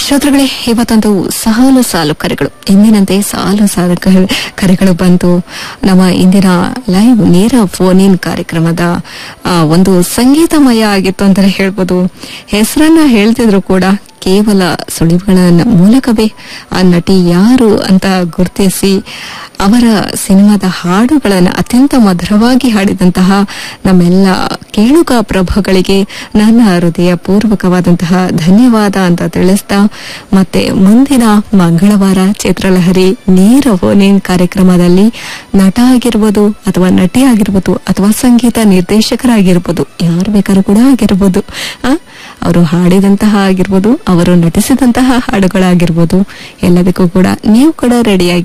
ಶ್ರೋತೃಗಳೇ ಇವತ್ತೊಂದು ಸಾಲು ಸಾಲು ಕರೆಗಳು ಎಂದಿನಂತೆ ಸಾಲು ಸಾಲು ಕ- ಕರೆಗಳು ಬಂತು ನಮ್ಮ ಇಂದಿನ ಲೈವ್ ನೇರ ಫೋನ್ ಇನ್ ಕಾರ್ಯಕ್ರಮದ ಆ, ಒಂದು ಸಂಗೀತಮಯ ಆಗಿತ್ತು ಅಂತಾನೆ ಹೇಳ್ಬೋದು ಹೆಸರನ್ನ ಹೇಳ್ತಿದ್ರು ಕೂಡ ಕೇವಲ ಸುಳಿವುಗಳ ನ- ಮೂಲಕವೇ ಆ ನಟಿ ಯಾರು ಅಂತ ಗುರುತಿಸಿ ಅವರ ಸಿನಿಮಾದ ಹಾಡುಗಳನ್ನು ಅತ್ಯಂತ ಮಧುರವಾಗಿ ಹಾಡಿದಂತಹ ನಮ್ಮೆಲ್ಲ ಕೇಳುಗ ಪ್ರಭುಗಳಿಗೆ ನನ್ನ ಹೃದಯ ಪೂರ್ವಕವಾದಂತಹ ಧನ್ಯವಾದ ಅಂತ ತಿಳಿಸ್ತಾ ಮತ್ತೆ ಮುಂದಿನ ಮಂಗಳವಾರ ಚಿತ್ರಲಹರಿ ನೇರ ಫೋನ್ ಕಾರ್ಯಕ್ರಮದಲ್ಲಿ ನಟ ಆಗಿರ್ಬೋದು ಅಥವಾ ನಟಿ ಆಗಿರ್ಬೋದು ಅಥವಾ ಸಂಗೀತ ನಿರ್ದೇಶಕರಾಗಿರ್ಬೋದು ಯಾರು ಬೇಕಾದ್ರೂ ಕೂಡ ಆಗಿರ್ಬೋದು ಆ ಅವರು ಹಾಡಿದಂತಹ ಆಗಿರ್ಬೋದು ಅವರು ನಟಿಸಿದಂತಹ ಹಾಡುಗಳಾಗಿರ್ಬೋದು ಎಲ್ಲದಕ್ಕೂ ಕೂಡ ನೀವು ಕೂಡ ರೆಡಿಯಾಗಿ